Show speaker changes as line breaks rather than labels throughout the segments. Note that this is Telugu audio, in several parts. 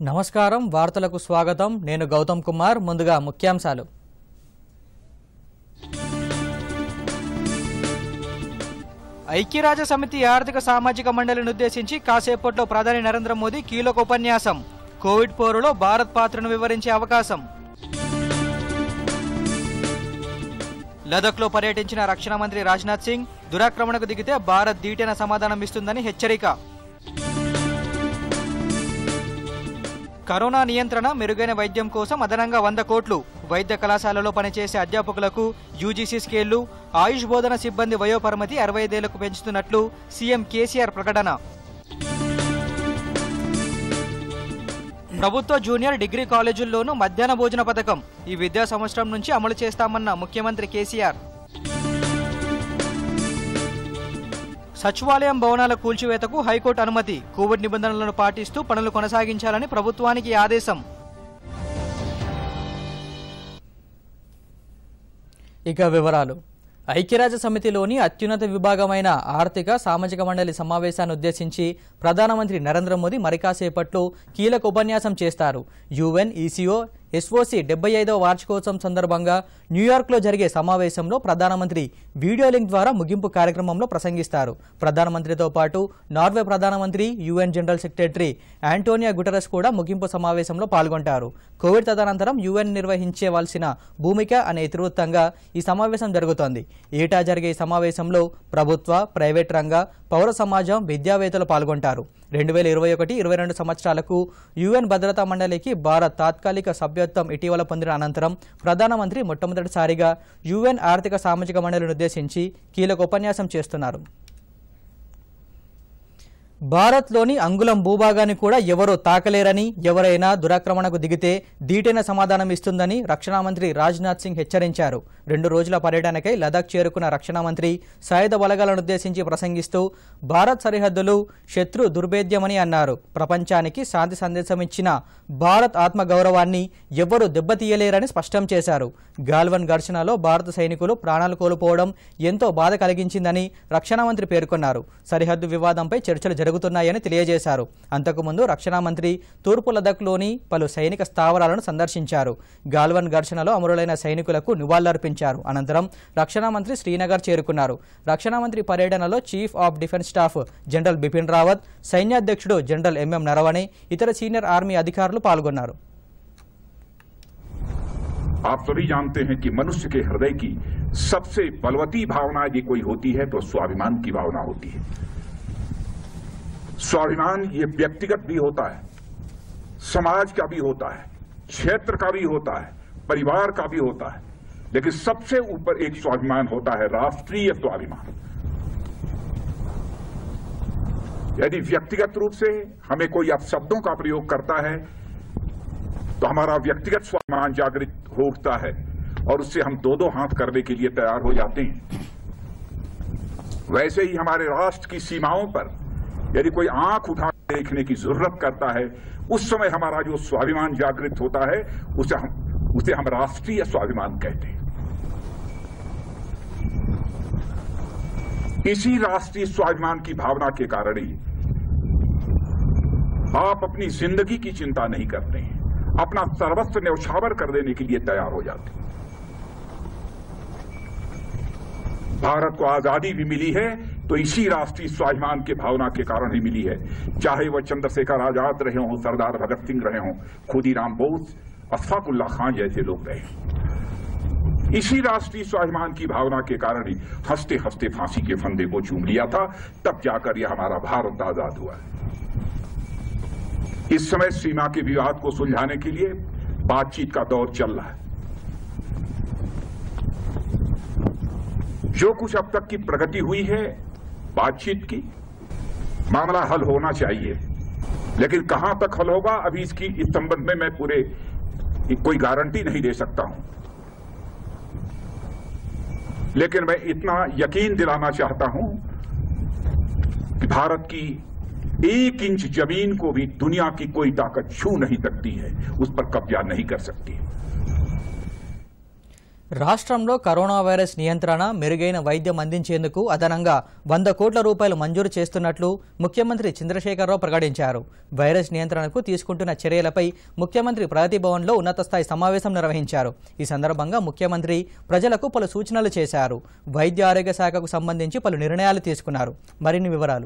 నమస్కారం వార్తలకు స్వాగతం నేను గౌతమ్ కుమార్ ముందుగా ముఖ్యాంశాలు ఐక్యరాజ్య సమితి ఆర్థిక సామాజిక మండలిని ఉద్దేశించి కాసేపట్లో ప్రధాని నరేంద్ర మోదీ కీలక ఉపన్యాసం కోవిడ్ పోరులో భారత్ పాత్రను వివరించే అవకాశం లదఖ్లో పర్యటించిన రక్షణ మంత్రి రాజ్నాథ్ సింగ్ దురాక్రమణకు దిగితే భారత్ ధీటైన సమాధానం ఇస్తుందని హెచ్చరిక కరోనా నియంత్రణ మెరుగైన వైద్యం కోసం అదనంగా వంద కోట్లు వైద్య కళాశాలలో పనిచేసే అధ్యాపకులకు యూజీసీ స్కేళ్లు ఆయుష్ బోధన సిబ్బంది వయోపరిమితి అరవై ఐదేళ్లకు పెంచుతున్నట్లు సీఎం కేసీఆర్ ప్రకటన ప్రభుత్వ జూనియర్ డిగ్రీ కాలేజీల్లోనూ మధ్యాహ్న భోజన పథకం ఈ విద్యా సంవత్సరం నుంచి అమలు చేస్తామన్న ముఖ్యమంత్రి కేసీఆర్ సచివాలయం భవనాల కూల్చివేతకు హైకోర్టు అనుమతి కోవిడ్ నిబంధనలను పాటిస్తూ పనులు కొనసాగించాలని ప్రభుత్వానికి ఆదేశం ఇక వివరాలు ఐక్యరాజ్య సమితిలోని అత్యున్నత విభాగమైన ఆర్థిక సామాజిక మండలి సమావేశాన్ని ఉద్దేశించి ప్రధానమంత్రి నరేంద్ర మోదీ మరికాసేపట్లో కీలక ఉపన్యాసం చేస్తారు యుఎన్ ఈసీఓ ఎస్ఓసి డెబ్బై ఐదవ వార్షికోత్సవం సందర్భంగా న్యూయార్క్లో జరిగే సమావేశంలో ప్రధానమంత్రి వీడియో లింక్ ద్వారా ముగింపు కార్యక్రమంలో ప్రసంగిస్తారు ప్రధానమంత్రితో పాటు నార్వే ప్రధానమంత్రి UN general secretary Antonio Guterres కూడా ముగింపు సమావేశంలో పాల్గొంటారు కోవిడ్ తదనంతరం యుఎన్ నిర్వహించవలసిన భూమిక అనే ఇతివృత్తంగా ఈ సమావేశం జరుగుతోంది ఏటా జరిగే ఈ సమావేశంలో ప్రభుత్వ ప్రైవేట్ రంగ పౌర సమాజం విద్యావేత్తలు పాల్గొంటారు రెండు వేల ఇరవై ఒకటి ఇరవై రెండు సంవత్సరాలకు యుఎన్ భద్రతా మండలికి భారత్ తాత్కాలిక సభ్యత్వం ఇటీవల పొందిన అనంతరం ప్రధానమంత్రి మొట్టమొదటిసారిగా యుఎన్ ఆర్థిక సామాజిక మండలిని ఉద్దేశించి కీలక ఉపన్యాసం చేస్తున్నారు భారత్లోని అంగుళం భూభాగాన్ని కూడా ఎవరూ తాకలేరని ఎవరైనా దురాక్రమణకు దిగితే ధీటైన సమాధానం ఇస్తుందని రక్షణ మంత్రి రాజ్నాథ్ సింగ్ హెచ్చరించారు రెండు రోజుల పర్యటనకై లదాఖ్ చేరుకున్న రక్షణ మంత్రి సాయుధ బలగాలను ఉద్దేశించి ప్రసంగిస్తూ భారత్ సరిహద్దులు శత్రు దుర్భేద్యమని అన్నారు ప్రపంచానికి శాంతి సందేశం ఇచ్చిన భారత్ ఆత్మగౌరవాన్ని ఎవ్వరూ దెబ్బతీయలేరని స్పష్టం చేశారు గాల్వన్ ఘర్షణలో భారత సైనికులు ప్రాణాలు కోల్పోవడం ఎంతో బాధ కలిగించిందని రక్షణ మంత్రి పేర్కొన్నారు సరిహద్దు వివాదంపై చర్చలు జరుగుతున్నాయని తెలియజేశారు అంతకుముందు రక్షణ మంత్రి తూర్పు లదఖ్లోని పలు సైనిక స్థావరాలను సందర్శించారు గాల్వన్ ఘర్షణలో అమరులైన సైనికులకు నివాళులర్పించారు అనంతరం రక్షణ మంత్రి శ్రీనగర్ చేరుకున్నారు రక్షణ మంత్రి పర్యటనలో chief of defence staff general Bipin Rawat సైన్యాధ్యక్షుడు జనరల్ ఎంఎం నరవణే ఇతర సీనియర్ ఆర్మీ అధికారులు పాల్గొన్నారు
आप सभी जानते हैं कि मनुष्य के हृदय की सबसे बलवती भावना यदि कोई होती है तो स्वाभिमान की भावना होती है स्वाभिमान ये व्यक्तिगत भी होता है समाज का भी होता है क्षेत्र का भी होता है परिवार का भी होता है लेकिन सबसे ऊपर एक स्वाभिमान होता है राष्ट्रीय स्वाभिमान यदि व्यक्तिगत रूप से हमें कोई अपशब्दों का प्रयोग करता है तो हमारा व्यक्तिगत स्वाभिमान जागृत हो उठता है और उससे हम दो दो हाथ करने के लिए तैयार हो जाते हैं वैसे ही हमारे राष्ट्र की सीमाओं पर यदि कोई आंख उठा देखने की जरूरत करता है उस समय हमारा जो स्वाभिमान जागृत होता है उसे हम उसे हम राष्ट्रीय स्वाभिमान कहते हैं इसी राष्ट्रीय स्वाभिमान की भावना के कारण ही आप अपनी जिंदगी की चिंता नहीं करते हैं अपना सर्वस्व न्यौछावर कर देने के लिए तैयार हो जाते हैं भारत को आजादी भी मिली है तो इसी राष्ट्रीय स्वाभिमान के भावना के कारण ही मिली है चाहे वह चंद्रशेखर आजाद रहे हों सरदार भगत सिंह रहे हों खुदीराम बोस अशफाकुल्ला खान जैसे लोग रहे हों इसी राष्ट्रीय स्वाभिमान की भावना के कारण ही हंसते हंसते फांसी के फंदे को चूम लिया था तब जाकर यह हमारा भारत आजाद हुआ है इस समय सीमा के विवाद को सुलझाने के लिए बातचीत का दौर चल रहा है जो कुछ अब तक की प्रगति हुई है बातचीत की मामला हल होना चाहिए लेकिन कहां तक हल होगा अभी इसकी इस संबंध में मैं पूरे कोई गारंटी नहीं दे सकता हूं लेकिन मैं इतना यकीन दिलाना चाहता हूं कि भारत की एक इंच जमीन को भी दुनिया की कोई ताकत छू नहीं सकती है उस पर कब्जा नहीं कर सकती
రాష్ట్రంలో కరోనా వైరస్ నియంత్రణ మెరుగైన వైద్యం అందించేందుకు అదనంగా వంద కోట్ల రూపాయలు మంజూరు చేస్తున్నట్లు ముఖ్యమంత్రి చంద్రశేఖరరావు ప్రకటించారు వైరస్ నియంత్రణకు తీసుకుంటున్న చర్యలపై ముఖ్యమంత్రి ప్రగతి భవన్లో ఉన్నత స్థాయి సమావేశం నిర్వహించారు ఈ సందర్భంగా ముఖ్యమంత్రి ప్రజలకు పలు సూచనలు చేశారు వైద్య ఆరోగ్య శాఖకు సంబంధించి పలు నిర్ణయాలు తీసుకున్నారు మరిన్ని వివరాలు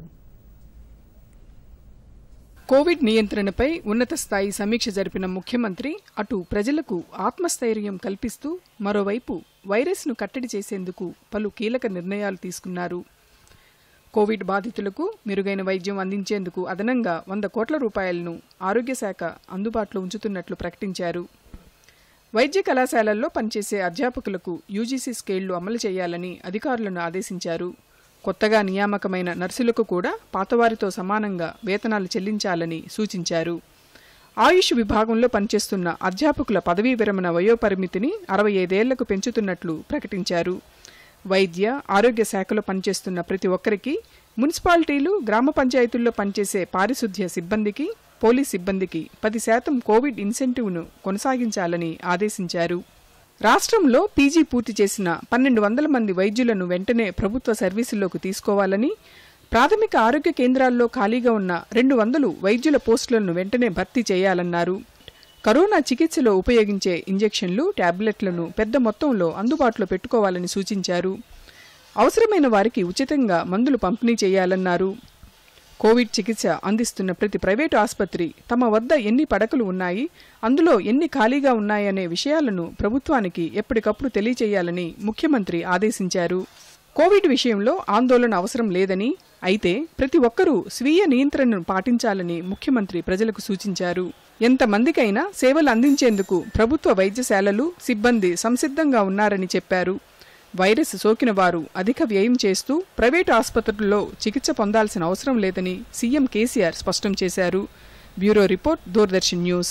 కోవిడ్ నియంత్రణపై ఉన్నత స్థాయి సమీక్ష జరిపిన ముఖ్యమంత్రి అటు ప్రజలకు ఆత్మస్థైర్యం కల్పిస్తూ మరోవైపు వైరస్ను కట్టడి చేసేందుకు పలు కీలక నిర్ణయాలు తీసుకున్నారు కోవిడ్ బాధితులకు మెరుగైన వైద్యం అందించేందుకు అదనంగా వంద కోట్ల రూపాయలను ఆరోగ్య శాఖ అందుబాటులో ఉంచుతున్నట్లు ప్రకటించారు వైద్య కళాశాలల్లో పనిచేసే అధ్యాపకులకు యూజీసీ స్కేళ్లు అమలు చేయాలని అధికారులను ఆదేశించారు కొత్తగా నియామకమైన నర్సులకు కూడా పాతవారితో సమానంగా వేతనాలు చెల్లించాలని సూచించారు ఆయుష్ విభాగంలో పనిచేస్తున్న అధ్యాపకుల పదవీ విరమణ వయోపరిమితిని అరవై ఐదేళ్లకు పెంచుతున్నట్లు ప్రకటించారు వైద్య ఆరోగ్య శాఖలో పనిచేస్తున్న ప్రతి ఒక్కరికి మున్సిపాలిటీలు గ్రామ పంచాయతీల్లో పనిచేసే పారిశుద్ధ్య సిబ్బందికి పోలీస్ సిబ్బందికి పది శాతం కోవిడ్ ఇన్సెంటివ్ను కొనసాగించాలని ఆదేశించారు రాష్ట్రంలో పీజీ పూర్తి చేసిన పన్నెండు వందల మంది వైద్యులను వెంటనే ప్రభుత్వ సర్వీసుల్లోకి తీసుకోవాలని ప్రాథమిక ఆరోగ్య కేంద్రాల్లో ఖాళీగా ఉన్న రెండు వందలు వైద్యుల పోస్టులను వెంటనే భర్తీ చేయాలన్నారు కరోనా చికిత్సలో ఉపయోగించే ఇంజెక్షన్లు టాబ్లెట్లను పెద్ద మొత్తంలో అందుబాటులో పెట్టుకోవాలని సూచించారు అవసరమైన వారికి ఉచితంగా మందులు పంపిణీ చేయాలన్నారు కోవిడ్ చికిత్స అందిస్తున్న ప్రతి ప్రైవేటు ఆసుపత్రి తమ వద్ద ఎన్ని పడకలు ఉన్నాయి అందులో ఎన్ని ఖాళీగా ఉన్నాయనే విషయాలను ప్రభుత్వానికి ఎప్పటికప్పుడు తెలియచేయాలని ముఖ్యమంత్రి ఆదేశించారు కోవిడ్ విషయంలో ఆందోళన అవసరం లేదని అయితే ప్రతి ఒక్కరూ స్వీయ నియంత్రణను పాటించాలని ముఖ్యమంత్రి ప్రజలకు సూచించారు ఎంతమందికైనా సేవలు అందించేందుకు ప్రభుత్వ వైద్యశాలలు సిబ్బంది సంసిద్ధంగా ఉన్నారని చెప్పారు వైరస్ సోకిన వారు అధిక వ్యయం చేస్తూ ప్రైవేటు ఆసుపత్రుల్లో చికిత్స పొందాల్సిన అవసరం లేదని సీఎం కేసీఆర్ స్పష్టం చేశారు బ్యూరో రిపోర్ట్ దూరదర్శన్ న్యూస్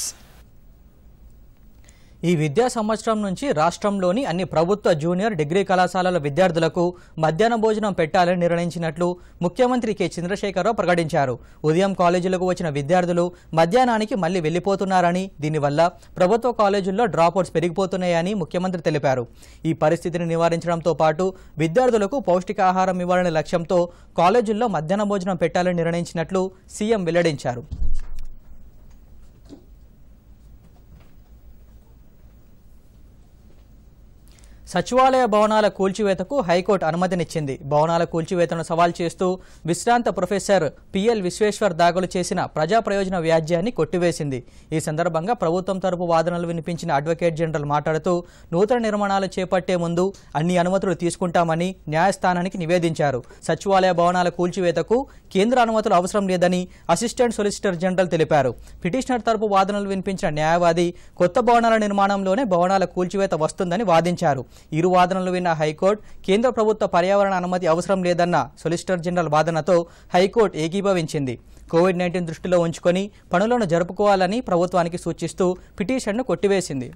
ఈ విద్యా సంవత్సరం నుంచి రాష్ట్రంలోని అన్ని ప్రభుత్వ జూనియర్ డిగ్రీ కళాశాలల విద్యార్థులకు మధ్యాహ్న భోజనం పెట్టాలని నిర్ణయించినట్లు ముఖ్యమంత్రి కె చంద్రశేఖరరావు ప్రకటించారు ఉదయం కాలేజీలకు వచ్చిన విద్యార్థులు మధ్యాహ్నానికి మళ్లీ వెళ్లిపోతున్నారని దీనివల్ల ప్రభుత్వ కాలేజీల్లో డ్రాప్అవుట్స్ పెరిగిపోతున్నాయని ముఖ్యమంత్రి తెలిపారు ఈ పరిస్థితిని నివారించడంతో పాటు విద్యార్థులకు పౌష్టికాహారం ఇవ్వాలనే లక్ష్యంతో కాలేజీల్లో మధ్యాహ్న భోజనం పెట్టాలని నిర్ణయించినట్లు సీఎం వెల్లడించారు సచివాలయ భవనాల కూల్చివేతకు హైకోర్టు అనుమతినిచ్చింది భవనాల కూల్చివేతను సవాల్ చేస్తూ విశ్రాంత ప్రొఫెసర్ పిఎల్ విశ్వేశ్వర్ దాఖలు చేసిన ప్రజా ప్రయోజన వ్యాజ్యాన్ని కొట్టివేసింది ఈ సందర్భంగా ప్రభుత్వం తరపు వాదనలు వినిపించిన అడ్వకేట్ జనరల్ మాట్లాడుతూ నూతన నిర్మాణాలు చేపట్టే ముందు అన్ని అనుమతులు తీసుకుంటామని న్యాయస్థానానికి నివేదించారు సచివాలయ భవనాల కూల్చివేతకు కేంద్ర అనుమతులు అవసరం లేదని అసిస్టెంట్ సొలిసిటర్ జనరల్ తెలిపారు పిటిషనర్ తరపు వాదనలు వినిపించిన న్యాయవాది కొత్త భవనాల నిర్మాణంలోనే భవనాల కూల్చివేత వస్తుందని వాదించారు ఇరు వాదనలు విన్న హైకోర్టు కేంద్ర ప్రభుత్వ పర్యావరణ అనుమతి అవసరం లేదన్న సొలిసిటర్ జనరల్ వాదనతో హైకోర్టు ఏకీభవించింది కోవిడ్ నైన్టీన్ దృష్టిలో ఉంచుకొని పనులను జరుపుకోవాలని ప్రభుత్వానికి సూచిస్తూ పిటిషన్ను కొట్టివేసింది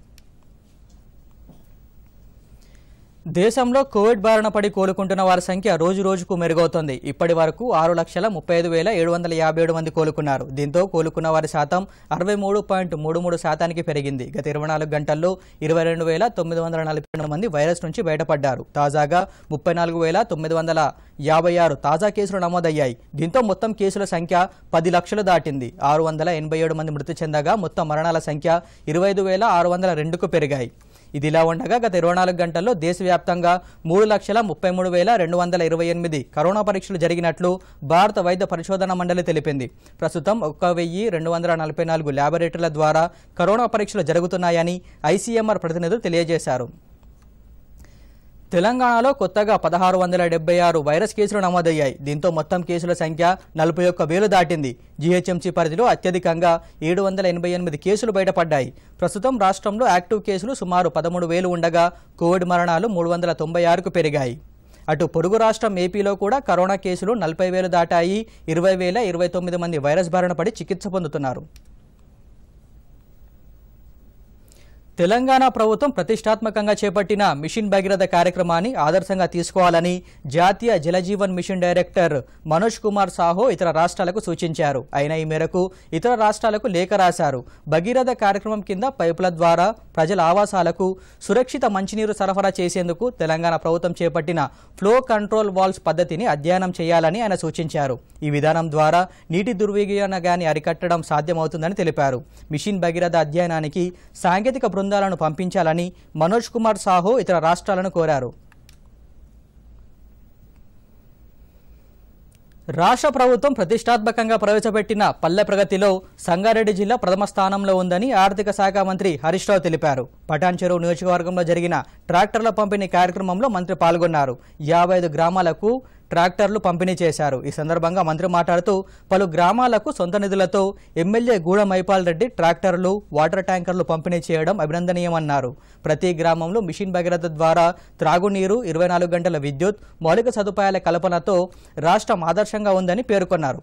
దేశంలో కోవిడ్ బారిన పడి కోలుకుంటున్న వారి సంఖ్య రోజు రోజుకు మెరుగవుతోంది ఇప్పటి వరకు ఆరు లక్షల ముప్పై ఐదు వేల ఏడు వందల యాభై ఏడు మంది కోలుకున్నారు దీంతో కోలుకున్న వారి శాతం అరవై మూడు పాయింట్ మూడు మూడు శాతానికి పెరిగింది గత ఇరవై నాలుగు గంటల్లో ఇరవై రెండు వేల తొమ్మిది వందల నలభై రెండు మంది వైరస్ నుంచి బయటపడ్డారు తాజాగా ముప్పై నాలుగు వేల తొమ్మిది వందల యాభై ఆరు తాజా కేసులు నమోదయ్యాయి దీంతో మొత్తం కేసుల సంఖ్య పది లక్షలు దాటింది ఆరు వందల ఎనభై ఏడు మంది మృతి చెందగా మొత్తం మరణాల సంఖ్య ఇరవై ఐదు వేల ఆరు వందల రెండుకు పెరిగాయి ఇదిలా ఉండగా గత ఇరవై నాలుగు గంటల్లో దేశవ్యాప్తంగా మూడు లక్షల ముప్పై మూడు వేల రెండు వందల ఇరవై ఎనిమిది కరోనా పరీక్షలు జరిగినట్లు భారత వైద్య పరిశోధన మండలి తెలిపింది ప్రస్తుతం ఒక్క వెయ్యి రెండు వందల నలభై నాలుగు ల్యాబొరేటరీల ద్వారా కరోనా పరీక్షలు జరుగుతున్నాయని ఐసీఎంఆర్ ప్రతినిధులు తెలియజేశారు తెలంగాణలో కొత్తగా పదహారు వందల డెబ్బై ఆరు వైరస్ కేసులు నమోదయ్యాయి దీంతో మొత్తం కేసుల సంఖ్య నలభై ఒక్క వేలు దాటింది జీహెచ్ఎంసీ పరిధిలో అత్యధికంగా ఏడు వందల ఎనభై ఎనిమిది కేసులు బయటపడ్డాయి ప్రస్తుతం రాష్ట్రంలో యాక్టివ్ కేసులు సుమారు పదమూడు వేలు ఉండగా కోవిడ్ మరణాలు మూడు వందల తొంభై ఆరుకు పెరిగాయి అటు పొరుగు రాష్ట్రం ఏపీలో కూడా కరోనా కేసులు నలభై వేలు దాటాయి ఇరవై వేల ఇరవై తొమ్మిది మంది వైరస్ బారిన పడి చికిత్స పొందుతున్నారు తెలంగాణ ప్రభుత్వం ప్రతిష్టాత్మకంగా చేపట్టిన మిషన్ భగీరథ కార్యక్రమాన్ని ఆదర్శంగా తీసుకోవాలని జాతీయ జలజీవన్ మిషన్ డైరెక్టర్ మనోజ్ కుమార్ సాహో ఇతర రాష్ట్రాలకు సూచించారు అయినా ఈ మేరకు ఇతర రాష్ట్రాలకు లేఖ రాశారు భగీరథ కార్యక్రమం కింద పైపుల ద్వారా ప్రజల ఆవాసాలకు సురక్షిత మంచినీరు సరఫరా చేసేందుకు తెలంగాణ ప్రభుత్వం చేపట్టిన ఫ్లో కంట్రోల్ వాల్స్ పద్ధతిని అధ్యయనం చేయాలని ఆయన సూచించారు ఈ విధానం ద్వారా నీటి దుర్వినియోగాన్ని అరికట్టడం సాధ్యమవుతుందని తెలిపారు మిషన్ భగీరథ అధ్యయనానికి సాంకేతిక బృందాలను పంపించాలని మనోజ్ కుమార్ సాహో ఇతర రాష్ట్రాలను కోరారు రాష్ట్ర ప్రభుత్వం ప్రతిష్టాత్మకంగా ప్రవేశపెట్టిన పల్లె ప్రగతిలో సంగారెడ్డి జిల్లా ప్రథమ స్థానంలో ఉందని ఆర్థిక శాఖ మంత్రి హరీష్ రావు తెలిపారు పటాన్ చెరువు నియోజకవర్గంలో జరిగిన ట్రాక్టర్ల పంపిణీ కార్యక్రమంలో మంత్రి పాల్గొన్నారు యాభై ఐదు గ్రామాలకు ట్రాక్టర్లు పంపిణీ చేశారు ఈ సందర్భంగా మంత్రి మాట్లాడుతూ పలు గ్రామాలకు సొంత నిధులతో ఎమ్మెల్యే గూడ మైపాల్ రెడ్డి ట్రాక్టర్లు వాటర్ ట్యాంకర్లు పంపిణీ చేయడం అభినందనీయమన్నారు ప్రతి గ్రామంలో మిషన్ భగీరథ ద్వారా త్రాగునీరు ఇరవై నాలుగు గంటల విద్యుత్ మౌలిక సదుపాయాల కల్పనతో రాష్ట్రం ఆదర్శంగా ఉందని పేర్కొన్నారు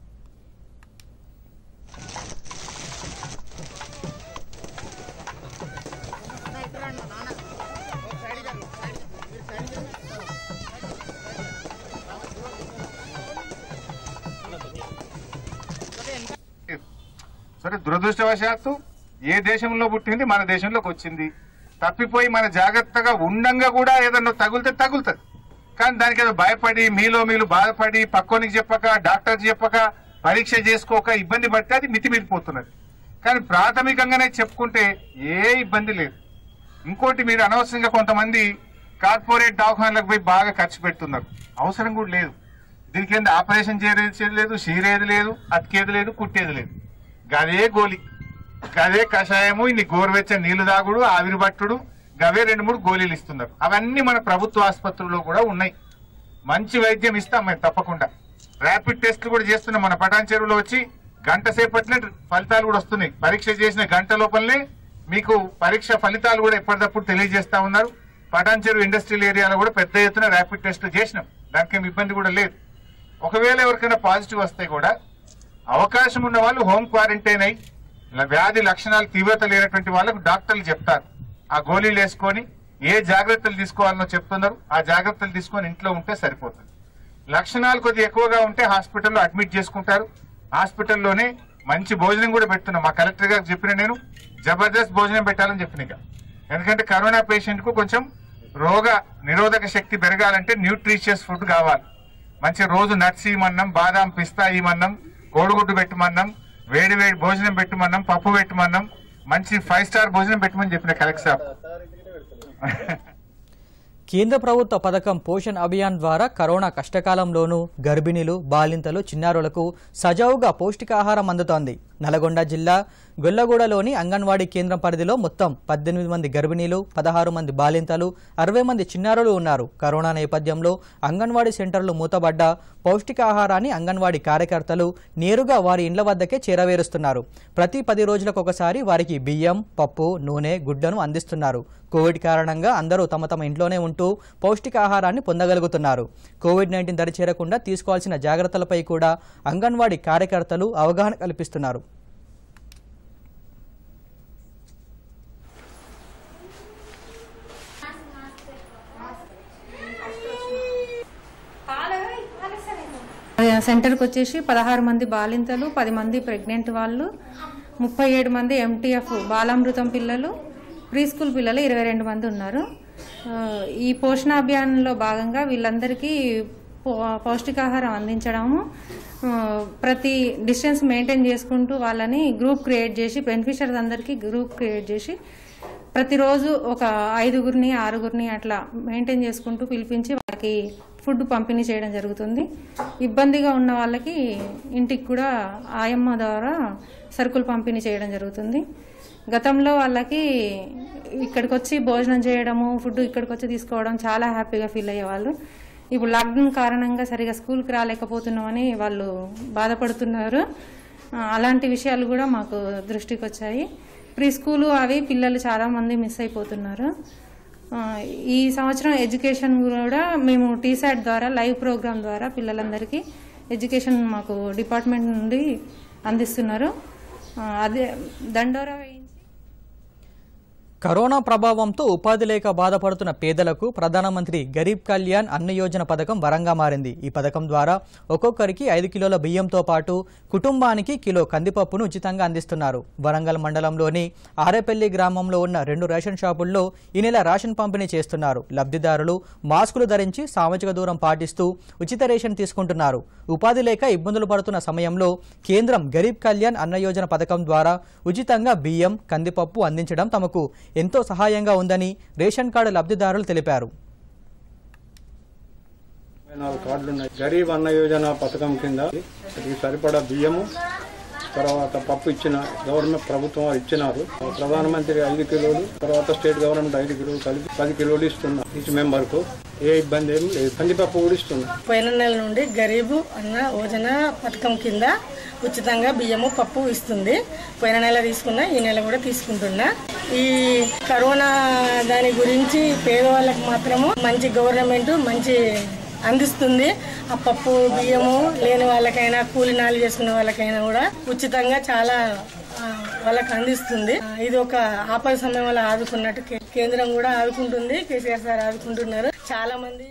సరే దురదృష్టవశాత్తు ఏ దేశంలో పుట్టింది మన దేశంలోకి వచ్చింది తప్పిపోయి మన జాగ్రత్తగా ఉండంగా కూడా ఏదన్నా తగులితే తగులుతుంది కానీ దానికి ఏదో భయపడి మీలో మీరు బాధపడి పక్కోనికి చెప్పక డాక్టర్ చెప్పక పరీక్ష చేసుకోక ఇబ్బంది పడితే అది మితిమీరిపోతున్నది కానీ ప్రాథమికంగానే చెప్పుకుంటే ఏ ఇబ్బంది లేదు ఇంకోటి మీరు అనవసరంగా కొంతమంది కార్పొరేట్ దవాఖానలకు పోయి బాగా ఖర్చు పెడుతున్నారు అవసరం కూడా లేదు దీనికి ఏంది ఆపరేషన్ చేసేది లేదు షీరేది లేదు అతికేది లేదు కుట్టేది లేదు గదే గోలి గదే కషాయము ఇన్ని గోరువెచ్చని నీళ్లు తాగుడు ఆవిరి పట్టుడు గవే రెండు మూడు గోళీలు ఇస్తున్నారు అవన్నీ మన ప్రభుత్వ ఆసుపత్రుల్లో కూడా ఉన్నాయి మంచి వైద్యం ఇస్తాం మేము తప్పకుండా ర్యాపిడ్ టెస్ట్లు కూడా చేస్తున్నాం మన పటాన్ చెరువులో వచ్చి గంట సేపట్లే ఫలితాలు కూడా వస్తున్నాయి పరీక్ష చేసిన గంట లోపలనే మీకు పరీక్ష ఫలితాలు కూడా ఎప్పటికప్పుడు తెలియజేస్తా ఉన్నారు పటాన్ చెరువు ఇండస్ట్రియల్ ఏరియాలో కూడా పెద్ద ఎత్తున ర్యాపిడ్ టెస్ట్లు చేసినాం దానికి ఏం ఇబ్బంది కూడా లేదు ఒకవేళ ఎవరికైనా పాజిటివ్ వస్తే కూడా అవకాశం ఉన్న వాళ్ళు హోమ్ క్వారంటైన్ అయి ఇలా వ్యాధి లక్షణాలు తీవ్రత లేనటువంటి వాళ్ళకు డాక్టర్లు చెప్తారు ఆ గోళీలు వేసుకొని ఏ జాగ్రత్తలు తీసుకోవాలనో చెప్తున్నారు ఆ జాగ్రత్తలు తీసుకొని ఇంట్లో ఉంటే సరిపోతుంది లక్షణాలు కొద్దిగా ఎక్కువగా ఉంటే హాస్పిటల్లో అడ్మిట్ చేసుకుంటారు హాస్పిటల్లోనే మంచి భోజనం కూడా పెడుతున్నాం మా కలెక్టర్ గారికి చెప్పిన నేను జబర్దస్త్ భోజనం పెట్టాలని చెప్పిన ఇక. ఎందుకంటే కరోనా పేషెంట్ కు కొంచెం రోగ నిరోధక శక్తి పెరగాలంటే న్యూట్రిషియస్ ఫుడ్ కావాలి మంచి రోజు నట్స్ ఇవ్వమన్నాం బాదాం పిస్తా ఇవ్వమన్నాం కోడిగుడ్డు పెట్టమన్నాం వేడి వేడి భోజనం పెట్టమన్నాం పప్పు పెట్టమన్నాం మంచి ఫైవ్ స్టార్ భోజనం పెట్టమని చెప్పిన కలెక్టర్ సాబ్
కేంద్ర ప్రభుత్వ పథకం పోషణ్ అభియాన్ ద్వారా కరోనా కష్టకాలంలోనూ గర్భిణీలు బాలింతలు చిన్నారులకు సజావుగా పౌష్టికాహారం అందుతోంది నల్గొండ జిల్లా గొల్లగూడలోని అంగన్వాడీ కేంద్రం పరిధిలో మొత్తం పద్దెనిమిది మంది గర్భిణీలు పదహారు మంది బాలింతలు అరవై మంది చిన్నారులు ఉన్నారు కరోనా నేపథ్యంలో అంగన్వాడీ సెంటర్లు మూతబడ్డ పౌష్టికాహారాన్ని అంగన్వాడీ కార్యకర్తలు నేరుగా వారి ఇండ్ల వద్దకే చేరవేరుస్తున్నారు ప్రతి పది రోజులకు ఒకసారి వారికి బియ్యం పప్పు నూనె గుడ్డను అందిస్తున్నారు కోవిడ్ కారణంగా అందరూ తమ తమ ఇంట్లోనే ఉంటూ పౌష్టికాహారాన్ని పొందగలుగుతున్నారు కోవిడ్ నైన్టీన్ దరి చేరకుండా తీసుకోవాల్సిన జాగ్రత్తలపై కూడా అంగన్వాడీ కార్యకర్తలు అవగాహన కల్పిస్తున్నారు
సెంటర్కి వచ్చేసి పదహారు మంది బాలింతలు పది మంది ప్రెగ్నెంట్ వాళ్ళు ముప్పై ఏడు మంది ఎంటీఎఫ్ బాలామృతం పిల్లలు ప్రీ స్కూల్ పిల్లలు ఇరవై రెండు మంది ఉన్నారు ఆ, ఈ పోషణ అభియాన్లో భాగంగా వీళ్ళందరికీ పౌ- పౌష్టికాహారం అందించడము ఆ, ప్రతి డిస్టెన్స్ మెయింటైన్ చేసుకుంటూ వాళ్ళని గ్రూప్ క్రియేట్ చేసి బెనిఫిషరీస్ అందరికీ గ్రూప్ క్రియేట్ చేసి ప్రతిరోజు ఒక ఐదుగురిని ఆరుగురిని అట్లా మెయింటైన్ చేసుకుంటూ పిలిపించి వాళ్ళకి ఫుడ్ పంపిణీ చేయడం జరుగుతుంది ఇబ్బందిగా ఉన్న వాళ్ళకి ఇంటికి కూడా ఆయమ్మ ద్వారా సరుకులు పంపిణీ చేయడం జరుగుతుంది గతంలో వాళ్ళకి ఇక్కడికి వచ్చి భోజనం చేయడము ఫుడ్ ఇక్కడికి వచ్చి తీసుకోవడం చాలా హ్యాపీగా ఫీల్ అయ్యేవాళ్ళు ఇప్పుడు లాక్డౌన్ కారణంగా సరిగా స్కూల్కి రాలేకపోతున్నామని వాళ్ళు బాధపడుతున్నారు ఆ, అలాంటి విషయాలు కూడా మాకు దృష్టికి వచ్చాయి ప్రీ స్కూలు అవి పిల్లలు చాలా మంది మిస్ అయిపోతున్నారు ఆ, ఈ సంవత్సరం ఎడ్యుకేషన్ కూడా మేము టీసాట్ ద్వారా లైవ్ ప్రోగ్రామ్ ద్వారా పిల్లలందరికీ ఎడ్యుకేషన్ మాకు డిపార్ట్మెంట్ నుండి అందిస్తున్నారు ఆ, అదే దండోరా వేయించి
కరోనా ప్రభావంతో ఉపాధి లేక బాధపడుతున్న పేదలకు ప్రధానమంత్రి గరీబ్ కళ్యాణ్ అన్న యోజన పథకం వరంగా మారింది ఈ పథకం ద్వారా ఒక్కొక్కరికి ఐదు కిలోల బియ్యంతో పాటు కుటుంబానికి కిలో కందిపప్పును ఉచితంగా అందిస్తున్నారు వరంగల్ మండలంలోని ఆరేపల్లి గ్రామంలో ఉన్న రెండు రేషన్ షాపుల్లో ఈ నెల రేషన్ పంపిణీ చేస్తున్నారు లబ్ధిదారులు మాస్కులు ధరించి సామాజిక దూరం పాటిస్తూ ఉచిత రేషన్ తీసుకుంటున్నారు ఉపాధి లేక ఇబ్బందులు పడుతున్న సమయంలో కేంద్రం గరీబ్ కళ్యాణ్ అన్న యోజన పథకం ద్వారా ఉచితంగా బియ్యం కందిపప్పు అందించడం తమకు ఎంతో సహాయంగా ఉందని రేషన్ కార్డు లబ్ధిదారులు తెలిపారు
ఇరవై నాలుగు కార్డులు ఉన్నాయి గరీబ్ అన్న యోజన పథకం కింద అది సరిపడా బియ్యము తర్వాత పప్పు ఇచ్చిన గవర్నమెంట్ ప్రభుత్వం వారు ఇచ్చినారు ప్రధానమంత్రి ఐదు కిలోలు తర్వాత స్టేట్ గవర్నమెంట్ ఐదు కిలోలు కలిపి పది కిలోలు ఇస్తున్నారు ఈచ్ మెంబర్ కు ఏ ఇబ్బంది ఏమి లేదు కందిపప్పు కూడా ఇస్తున్నారు
పోయిన నెల నుండి గరీబు అన్న యోజన పథకం కింద ఉచితంగా బియ్యము పప్పు ఇస్తుంది పోయిన నెల తీసుకున్నా ఈ నెల కూడా తీసుకుంటున్నా ఈ కరోనా దాని గురించి పేదవాళ్ళకి మాత్రము మంచి గవర్నమెంట్ మంచి అందిస్తుంది ఆ పప్పు బియ్యము లేని వాళ్ళకైనా కూలి నాలు చేసుకునే వాళ్ళకైనా కూడా ఉచితంగా చాలా ఆ, వాళ్ళకి అందిస్తుంది ఆ, ఇది ఒక ఆపద సమయంలో ఆదుకున్నట్టు కే- కేంద్రం కూడా ఆదుకుంటుంది కేసీఆర్ సార్ ఆదుకుంటున్నారు చాలా మంది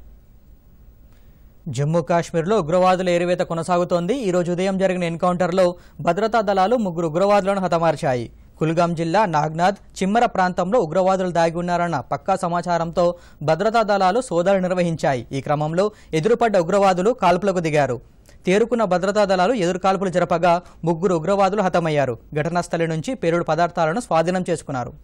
జమ్మూ కాశ్మీర్లో ఉగ్రవాదుల ఏరివేత కొనసాగుతోంది ఈ రోజు ఉదయం జరిగిన ఎన్కౌంటర్లో భద్రతా దళాలు ముగ్గురు ఉగ్రవాదులను హతమార్చాయి కుల్గాం జిల్లా నాగ్నాథ్ చిమ్మర ప్రాంతంలో ఉగ్రవాదులు దాగి ఉన్నారన్న పక్కా సమాచారంతో భద్రతా దళాలు సోదాలు నిర్వహించాయి ఈ క్రమంలో ఎదురుపడ్డ ఉగ్రవాదులు కాల్పులకు దిగారు తేరుకున్న భద్రతా దళాలు ఎదురు కాల్పులు జరపగా ముగ్గురు ఉగ్రవాదులు హతమయ్యారు ఘటనా స్థలి నుంచి పేలుడు పదార్థాలను స్వాధీనం చేసుకున్నారు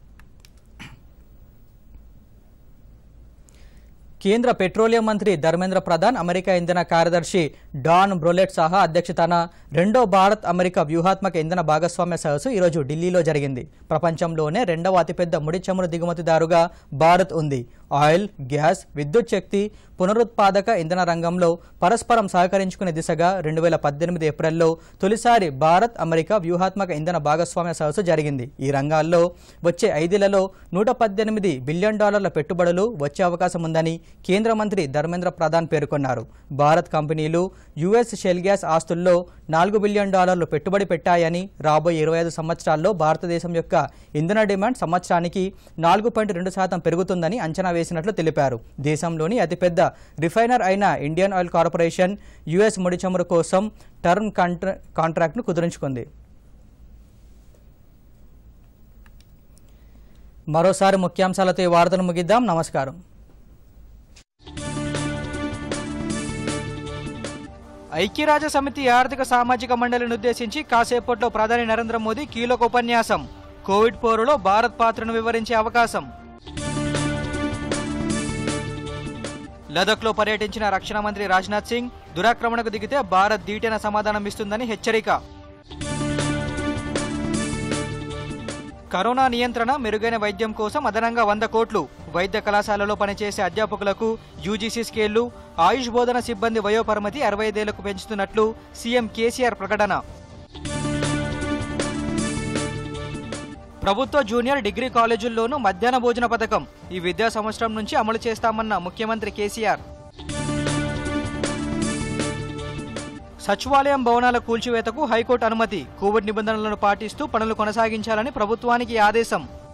కేంద్ర పెట్రోలియం మంత్రి ధర్మేంద్ర ప్రధాన్ అమెరికా ఇంధన కార్యదర్శి డాన్ బ్రోలెట్ సహా అధ్యక్షతన రెండో భారత్ అమెరికా వ్యూహాత్మక ఇంధన భాగస్వామ్య సదస్సు ఈరోజు ఢిల్లీలో జరిగింది ప్రపంచంలోనే రెండవ అతిపెద్ద ముడి చమురు దిగుమతిదారుగా భారత్ ఉంది ఆయిల్ గ్యాస్ విద్యుత్ శక్తి పునరుత్పాదక ఇంధన రంగంలో పరస్పరం సహకరించుకునే దిశగా రెండు వేల పద్దెనిమిది ఏప్రిల్లో తొలిసారి భారత్ అమెరికా వ్యూహాత్మక ఇంధన భాగస్వామ్య సదస్సు జరిగింది ఈ రంగాల్లో వచ్చే ఐదేళ్లలో నూట పద్దెనిమిది బిలియన్ డాలర్ల పెట్టుబడులు వచ్చే అవకాశం ఉందని కేంద్ర మంత్రి ధర్మేంద్ర ప్రధాన్ పేర్కొన్నారు భారత్ కంపెనీలు యుఎస్ షెల్ గ్యాస్ ఆస్తుల్లో నాలుగు బిలియన్ డాలర్లు పెట్టుబడి పెట్టాయని రాబోయే ఇరవై ఐదు సంవత్సరాల్లో భారతదేశం యొక్క ఇంధన డిమాండ్ సంవత్సరానికి నాలుగు పాయింట్ రెండు శాతం పెరుగుతుందని అంచనా వేసినట్లు తెలిపారు దేశంలోని అతిపెద్ద రిఫైనర్ అయిన ఇండియన్ ఆయిల్ కార్పొరేషన్ యుఎస్ ముడి చమురు కోసం టర్మ్ కాంట్రా కాంట్రాక్ట్ను కుదుర్చుకుంది మరోసారి ముఖ్యాంశాలతో ఈ వార్తను ముగిద్దాం నమస్కారం ఐక్యరాజ్య సమితి ఆర్థిక సామాజిక మండలిని ఉద్దేశించి కాసేపట్లో ప్రధాని నరేంద్ర మోదీ కీలక ఉపన్యాసం కోవిడ్ పోరులో భారత్ పాత్రను వివరించే అవకాశం లదఖ్లో పర్యటించిన రక్షణ మంత్రి రాజ్నాథ్ సింగ్ దురాక్రమణకు దిగితే భారత్ ధీటైన సమాధానం ఇస్తుందని హెచ్చరిక కరోనా నియంత్రణ మెరుగైన వైద్యం కోసం అదనంగా వంద కోట్లు వైద్య కళాశాలలో పనిచేసే అధ్యాపకులకు యూజీసీ స్కేళ్లు ఆయుష్ బోధన సిబ్బంది వయోపరిమితి అరవై ఐదేళ్లకు పెంచుతున్నట్లు సీఎం కేసీఆర్ ప్రకటన ప్రభుత్వ జూనియర్ డిగ్రీ కాలేజీల్లోనూ మధ్యాహ్న భోజన పథకం ఈ విద్యా సంవత్సరం నుంచి అమలు చేస్తామన్న ముఖ్యమంత్రి కేసీఆర్ సచివాలయం భవనాల కూల్చివేతకు హైకోర్టు అనుమతి కోవిడ్ నిబంధనలను పాటిస్తూ పనులు కొనసాగించాలని ప్రభుత్వానికి ఆదేశం